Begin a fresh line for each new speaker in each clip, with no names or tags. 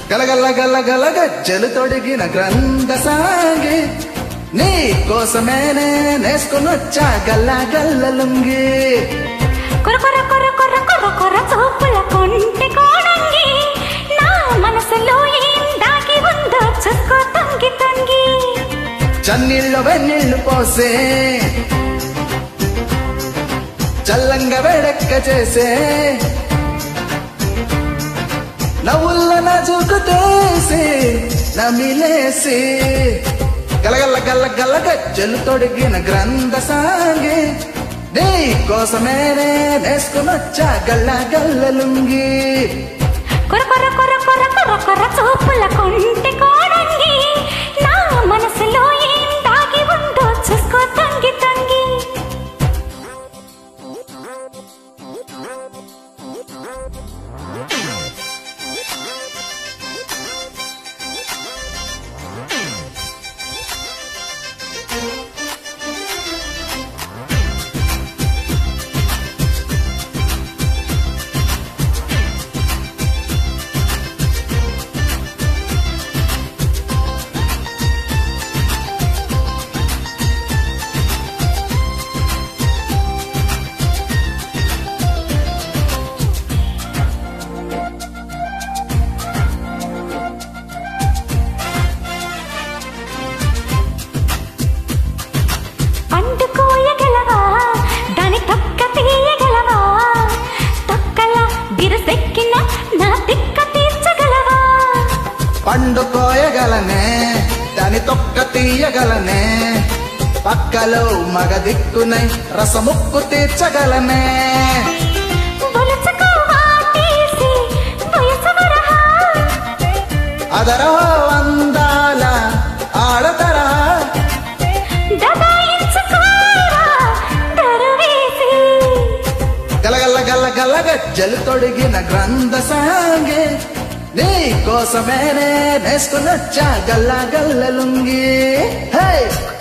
గలగల్ల గల్ల గల గజ్జలు తొడిగిన గ్రంథ సాగి నీ కోసమేనే నేసుకునొచ్చా గల్ల గల్ల లుంగి
కొర కొర కొర కొర కొర కొర చూపుల కొంటి కోడంగి నా మనసులో ఏం దాగి ఉందో చూసుకో తొంగి తొంగి
చన్నీళ్ళు వెన్నీళ్ళు పోసే చల్లంగా వేడెక్క చేసే నవ్వుల్ల నాజుకు తేసి నమిలేసి గలగల్ల గల్ల గల్ల గజ్జలు తొడిగిన గ్రంథ సాగి నీ కోసమేనే నేసుకునొచ్చా గల్ల గల్ల లుంగి
కొర కొర కొర కొర కొర కొర చూపుల కొంటి కోడంగి నా మనసులో ఏం దాగి ఉందో చూసుకో తొంగి తొంగి పండు కోయగలవా దాని తొక్క తీయగలవా తొక్కల బిరసెక్కిన నా తిక్క తీర్చగలవా
పండు కోయగలనే దాని తొక్క తీయగలనే పక్కలో మగ దిక్కునై రసముక్కు తీర్చగలనే
బొలచుకోవా తీసి వయసు వరహా
అదరో అందాల ఆడతరా
దబాయించుకోరా దరువేసి
గలగల్ల గల్ల గల్ల గజ్జలు తొడిగిన గ్రంథ సాంగే నీ కోసమేనే నేసుకునొచ్చా గల్ల గల్ల లుంగి హే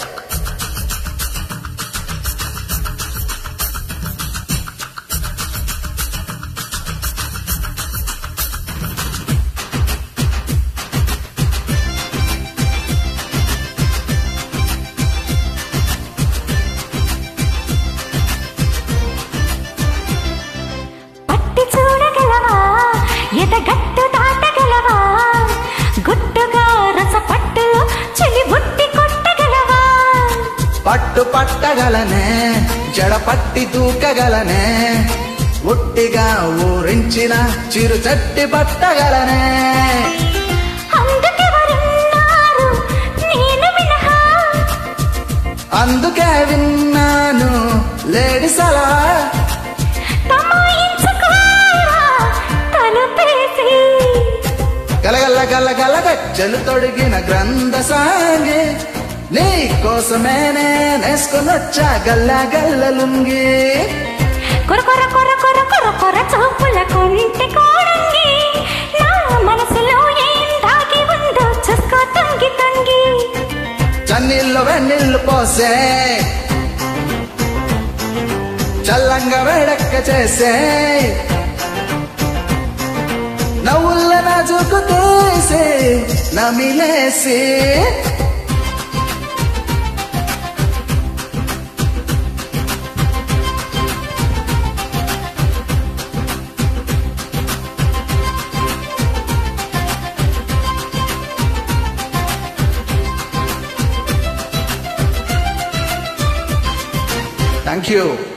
పట్టి చూడగలవా ఎదగట్టు దాటగలవా గుట్టుగా రస పట్టులో చెలి బుట్టి కొట్టగలవా
పట్టు పట్టగలనే జడ పట్టి దూకగలనే ఉట్టిగా ఊరించిన చిరు చట్టి పట్టగలనే
అందుకెవరున్నారు నేను మినహా
అందుకే విన్నాను లేడిసలా
తమాయించుకోరా తలుపేసి
గలగల్ల గల్ల గల్ల గజ్జలు తొడిగిన గ్రంథ సాంగి నీ కోసమేనే నేసుకునొచ్చా గల్ల గల్ల లుంగి
కొర కొర కొర కొర కొర కొర చూపుల కొంటి కోడంగి నా మనసులో ఏం దాగి ఉందో చూసుకో తొంగి తొంగి
చన్నీళ్ళు వెన్నీళ్ళు పోసే చల్లంగా వేడెక్క చేసే నవ్వుల్ల నాజుకు తీసి నమిలేసి థ్యాంక్ యూ